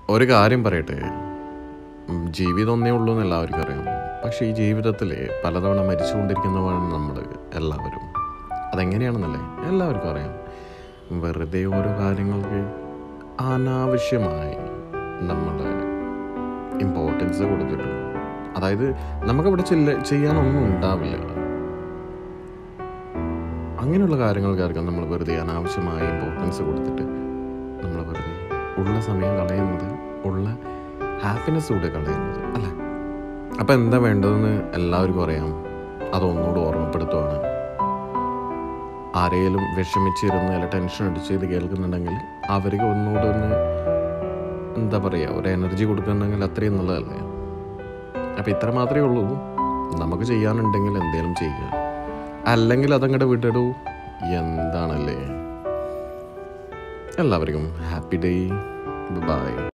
ഒരു കാര്യം പറയട്ടെ ഉം, ജീവിതം ഒന്നേ ഉള്ളൂ എന്ന് എല്ലാവർക്കും അറിയാം പക്ഷേ ഈ ജീവിതത്തിൽ പലതവണ മരിച്ചുകൊണ്ടിരിക്കുന്നവരാണ് നമ്മൾ എല്ലാവരും അതെങ്ങനെയാണെന്നല്ലേ എല്ലാവർക്കും അറിയാം വെറുതെ ഓരോ കാര്യങ്ങൾക്ക് അനാവശ്യമായി നമ്മൾ ഇമ്പോർട്ടൻസ് കൊടുത്തിട്ട് അതായത് നമുക്കവിടെ ചെല്ല ചെയ്യാനൊന്നും ഉണ്ടാവില്ല അങ്ങനെയുള്ള കാര്യങ്ങൾക്കായിരിക്കും നമ്മൾ വെറുതെ അനാവശ്യമായ ഇമ്പോർട്ടൻസ് കൊടുത്തിട്ട് നമ്മൾ വെറുതെ ഉള്ള സമയം കളയുന്നത് ഉള്ള ഹാപ്പിനെസ് കൂടെ കളയുന്നത് അല്ലേ അപ്പം എന്താ വേണ്ടതെന്ന് എല്ലാവർക്കും അറിയാം അതൊന്നുകൂടെ ഓർമ്മപ്പെടുത്തുവാണ് ആരെങ്കിലും വിഷമിച്ചിരുന്ന് അല്ല ടെൻഷൻ അടിച്ച് ഇത് കേൾക്കുന്നുണ്ടെങ്കിൽ അവർക്ക് ഒന്നുകൂടെ ഒന്ന് എന്താ പറയുക ഒരു എനർജി കൊടുക്കുന്നുണ്ടെങ്കിൽ അത്രയും നല്ലതല്ലേ അപ്പം ഇത്ര മാത്രമേ ഉള്ളൂ നമുക്ക് ചെയ്യാനുണ്ടെങ്കിൽ എന്തെങ്കിലും ചെയ്യുക അല്ലെങ്കിൽ അതങ്ങോട്ട് വിട്ടിടൂ എന്താണല്ലേ എല്ലാവർക്കും ഹാപ്പി ഡേ ബൈ